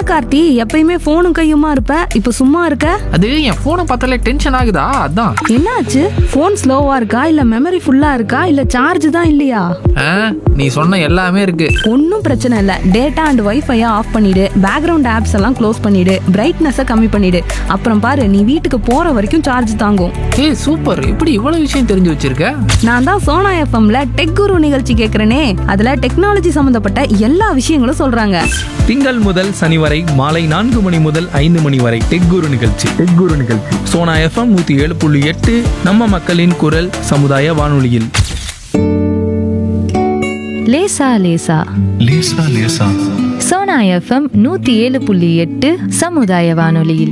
கார்த்தி எப்பயுமே போனும் கையுமா இருப்ப இப்ப சும்மா இருக்க அது என் போனை பார்த்தாலே டென்ஷன் ஆகுதா அதான் என்னாச்சு போன் ஸ்லோவா இருக்கா இல்ல மெமரி ஃபுல்லா இருக்கா இல்ல சார்ஜ் தான் இல்லையா ஆ, நீ சொன்ன எல்லாமே இருக்கு ஒன்றும் பிரச்சனை இல்லை டேட்டா அண்ட் வைஃபையை ஆஃப் பண்ணிடு பேக்ரவுண்ட் ஆப்ஸ் எல்லாம் க்ளோஸ் பண்ணிடு பிரைட்னஸை கம்மி பண்ணிடு அப்புறம் பாரு நீ வீட்டுக்கு போற வரைக்கும் சார்ஜ் தாங்கும் ஏய் சூப்பர் இப்படி இவ்வளவு விஷயம் தெரிஞ்சு வச்சிருக்க நான் தான் சோனா எஃப்எம்ல டெக் குரு நிகழ்ச்சி கேட்குறேனே அதுல டெக்னாலஜி சம்மந்தப்பட்ட எல்லா விஷயங்களும் சொல்றாங்க திங்கள் முதல் சனி வரை மாலை நான்கு மணி முதல் ஐந்து மணி வரை டெக் குரு நிகழ்ச்சி டெக் குரு நிகழ்ச்சி சோனா எஃப்எம் நூத்தி ஏழு புள்ளி எட்டு நம்ம மக்களின் குரல் சமுதாய வானொலியில் லேசா லேசா லேசா லேசா சோனா எஃப்எம் நூத்தி ஏழு புள்ளி எட்டு சமுதாய வானொலியில்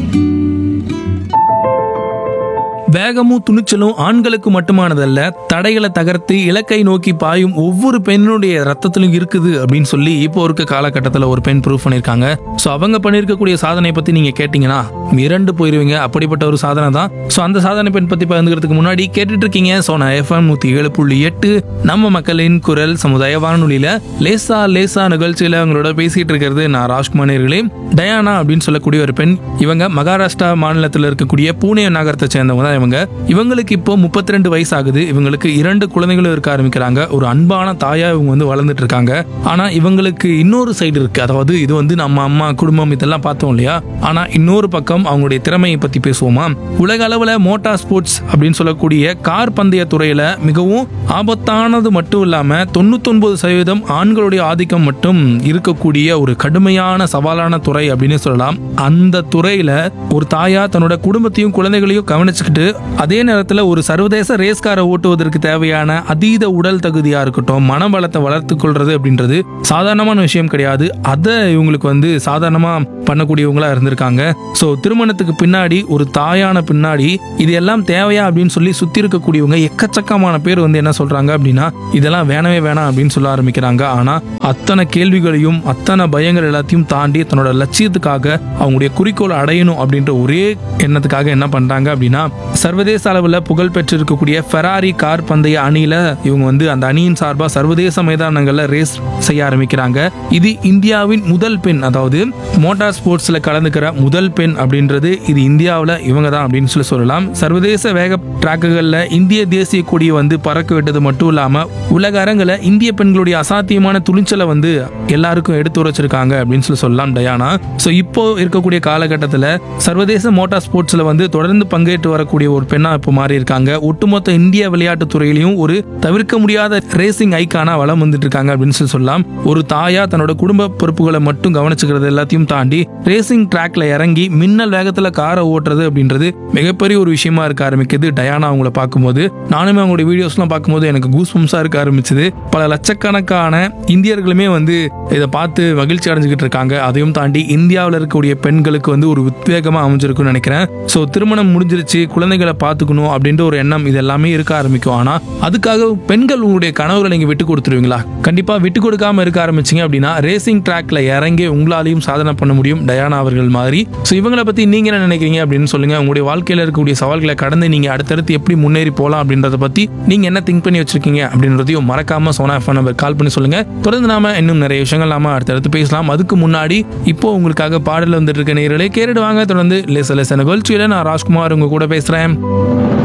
வேகமும் துணிச்சலும் ஆண்களுக்கு மட்டுமானதல்ல தடைகளை தகர்த்து இலக்கை நோக்கி பாயும் ஒவ்வொரு பெண்ணுடைய ரத்தத்திலும் இருக்குது அப்படின்னு சொல்லி இப்போ இருக்க காலகட்டத்தில் ஒரு பெண் ப்ரூவ் பண்ணியிருக்காங்க ஸோ அவங்க பண்ணியிருக்கக்கூடிய சாதனை பற்றி நீங்கள் கேட்டிங்கன்னா மிரண்டு போயிருவீங்க அப்படிப்பட்ட ஒரு சாதனை தான் ஸோ அந்த சாதனை பெண் பற்றி பகிர்ந்துக்கிறதுக்கு முன்னாடி கேட்டுட்டு இருக்கீங்க ஸோ நான் எஃப்எம் நூற்றி ஏழு புள்ளி எட்டு நம்ம மக்களின் குரல் சமுதாய வானொலியில் லேசா லேசா நிகழ்ச்சியில் அவங்களோட பேசிட்டு இருக்கிறது நான் ராஜ்குமார் நேயர்களே டயானா அப்படின்னு சொல்லக்கூடிய ஒரு பெண் இவங்க மகாராஷ்டிரா மாநிலத்தில் இருக்கக்கூடிய பூனே நகரத்தை சேர்ந்தவங்க தான் இவங்க இவங்களுக்கு இப்போ முப்பத்தி ரெண்டு வயசு ஆகுது இவங்களுக்கு இரண்டு குழந்தைகளும் இருக்க ஆரம்பிக்கிறாங்க ஒரு அன்பான தாயா இவங்க வந்து வளர்ந்துட்டு இருக்காங்க ஆனா இவங்களுக்கு இன்னொரு சைடு இருக்கு அதாவது இது வந்து நம்ம அம்மா குடும்பம் இதெல்லாம் பார்த்தோம் இல்லையா ஆனா இன்னொரு பக்கம் அவங்களுடைய திறமையை பத்தி பேசுவோமா உலக அளவுல மோட்டார் ஸ்போர்ட்ஸ் அப்படின்னு சொல்லக்கூடிய கார் பந்தய துறையில மிகவும் ஆபத்தானது மட்டும் இல்லாம தொண்ணூத்தொன்பது சதவீதம் ஆண்களுடைய ஆதிக்கம் மட்டும் இருக்கக்கூடிய ஒரு கடுமையான சவாலான துறை அப்படின்னு சொல்லலாம் அந்த துறையில ஒரு தாயா தன்னோட குடும்பத்தையும் குழந்தைகளையும் கவனிச்சுக்கிட்டு அதே நேரத்துல ஒரு சர்வதேச ரேஸ் காரை ஓட்டுவதற்கு தேவையான அதீத உடல் தகுதியா இருக்கட்டும் மனபலத்தை வளர்த்து கொள்றது அப்படின்றது சாதாரணமான விஷயம் கிடையாது அதை இவங்களுக்கு வந்து சாதாரணமா பண்ணக்கூடியவங்களா இருந்திருக்காங்க ஸோ திருமணத்துக்கு பின்னாடி ஒரு தாயான பின்னாடி இது எல்லாம் தேவையா அப்படின்னு சொல்லி சுத்தி இருக்கக்கூடியவங்க எக்கச்சக்கமான பேர் வந்து என்ன சொல்றாங்க அப்படின்னா இதெல்லாம் வேணவே வேணாம் அப்படின்னு சொல்ல ஆரம்பிக்கிறாங்க ஆனா அத்தனை கேள்விகளையும் அத்தனை பயங்கள் எல்லாத்தையும் தாண்டி தன்னோட லட்சியத்துக்காக அவங்களுடைய குறிக்கோளை அடையணும் அப்படின்ற ஒரே எண்ணத்துக்காக என்ன பண்றாங்க அப்படின்னா சர்வதேச அளவில் புகழ் பெற்றிருக்கக்கூடிய ஃபெராரி கார் பந்தய அணியில இவங்க வந்து அந்த அணியின் சார்பாக சர்வதேச மைதானங்கள்ல ரேஸ் செய்ய ஆரம்பிக்கிறாங்க இது இந்தியாவின் முதல் பெண் அதாவது மோட்டார் ஸ்போர்ட்ஸ்ல கலந்துக்கிற முதல் பெண் அப்படின்றது இது இந்தியாவில் இவங்க தான் அப்படின்னு சொல்லி சொல்லலாம் சர்வதேச வேக டிராக்குகளில் இந்திய தேசிய கொடியை வந்து பறக்க விட்டது மட்டும் இல்லாம உலக அரங்கில் இந்திய பெண்களுடைய அசாத்தியமான துணிச்சலை வந்து எல்லாருக்கும் எடுத்து உரைச்சிருக்காங்க அப்படின்னு சொல்லி சொல்லலாம் டயானா ஸோ இப்போ இருக்கக்கூடிய காலகட்டத்தில் சர்வதேச மோட்டார் ஸ்போர்ட்ஸ்ல வந்து தொடர்ந்து பங்கேற்று வரக்கூடிய ஒரு பெண்ணா இப்போ மாறி இருக்காங்க ஒட்டுமொத்த இந்திய விளையாட்டுத் துறையிலையும் ஒரு தவிர்க்க முடியாத ரேசிங் ஐக்கானா வளம் வந்துட்டு இருக்காங்க அப்படின்னு சொல்லி சொல்லலாம் ஒரு தாயா தன்னோட குடும்ப பொறுப்புகளை மட்டும் கவனிச்சுக்கிறது எல்லாத்தையும் தாண்டி ரேசிங் ட்ராக்ல இறங்கி மின்னல் வேகத்துல காரை ஓட்டுறது அப்படின்றது மிகப்பெரிய ஒரு விஷயமா இருக்க ஆரம்பிக்குது டயானா அவங்கள பார்க்கும்போது நானுமே அவங்களுடைய வீடியோஸ்லாம் பார்க்கும்போது எனக்கு கூஸ் பம்ஸா இருக்க ஆரம்பிச்சது பல லட்சக்கணக்கான இந்தியர்களுமே வந்து இதை பார்த்து மகிழ்ச்சி அடைஞ்சுக்கிட்டு இருக்காங்க அதையும் தாண்டி இந்தியாவில் இருக்கக்கூடிய பெண்களுக்கு வந்து ஒரு உத்வேகமா அமைஞ்சிருக்கும்னு நினைக்கிறேன் ஸோ திருமணம் முடிஞ்சிருச்சு குழந்தைகளை பார்த்துக்கணும் அப்படின்ற ஒரு எண்ணம் இது எல்லாமே இருக்க ஆரம்பிக்கும் ஆனா அதுக்காக பெண்கள் உங்களுடைய கனவுகளை நீங்க விட்டு கொடுத்துருவீங்களா கண்டிப்பா விட்டு கொடுக்காம இருக்க ஆரம்பிச்சீங்க அப்படின்னா ரேசிங் ட்ராக்ல இறங்கி உங்களாலையும் சாதனை பண்ண முடியும் டயானா அவர்கள் மாதிரி ஸோ இவங்களை பத்தி நீங்க என்ன நினைக்கிறீங்க அப்படின்னு சொல்லுங்க உங்களுடைய வாழ்க்கையில இருக்கக்கூடிய சவால்களை கடந்து நீங்க அடுத்தடுத்து எப்படி முன்னேறி போகலாம் அப்படின்றத பத்தி நீங்க என்ன திங்க் பண்ணி வச்சிருக்கீங்க அப்படின்றதையும் மறக்காம சோனா ஃபோன் நம்பர் கால் பண்ணி சொல்லுங்க தொடர்ந்து நாம இன்னும் நிறைய விஷயங்கள் நாம அடுத்தடுத்து பேசலாம் அதுக்கு முன்னாடி இப்போ உங்களுக்காக பாடல் வந்துட்டு இருக்க நேரலே கேட்டுட்டு வாங்க தொடர்ந்து லேச லேச நிகழ்ச்சியில நான் ராஜ்குமார் உங்க கூட பேசுறேன்